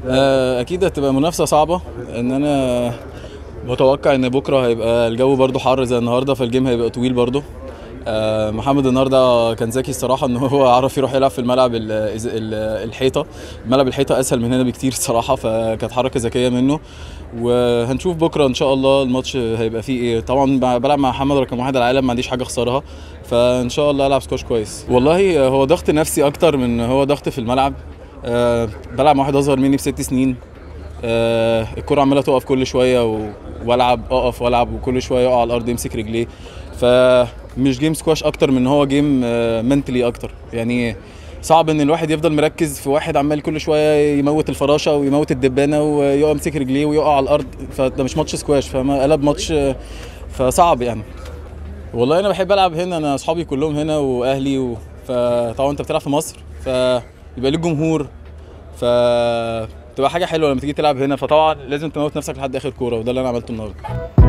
آه، اكيد هتبقى منافسه صعبه ان انا متوقع ان بكره هيبقى الجو برضو حر زي النهارده فالجيم هيبقى طويل برضو آه، محمد النهارده كان ذكي الصراحه ان هو عرف يروح يلعب في الملعب ال- ال- الحيطه الملعب الحيطه اسهل من هنا بكتير الصراحه فكانت حركه ذكيه منه وهنشوف بكره ان شاء الله الماتش هيبقى فيه ايه طبعا ب- بلعب مع محمد رقم واحد على العالم ما عنديش حاجه اخسرها فان شاء الله العب سكوش كويس والله هو ضغط نفسي اكتر من هو ضغط في الملعب أه بلعب مع واحد اصغر مني بست سنين أه الكرة عمالة تقف كل شوية و- والعب اقف والعب وكل شوية يقع على الارض يمسك رجليه فمش جيم سكواش اكتر من هو جيم منتلي اكتر يعني صعب ان الواحد يفضل مركز في واحد عمال كل شويه يموت الفراشه ويموت الدبانه ويقع يمسك رجليه ويقع على الارض فده مش ماتش سكواش فما قلب ماتش آه، فصعب يعني والله انا بحب العب هنا انا اصحابي كلهم هنا واهلي و... فطبعا انت بتلعب في مصر فيبقى ليك جمهور ف تبقى حاجه حلوه لما تيجي تلعب هنا فطبعا لازم تموت نفسك لحد اخر كوره وده اللي انا عملته النهارده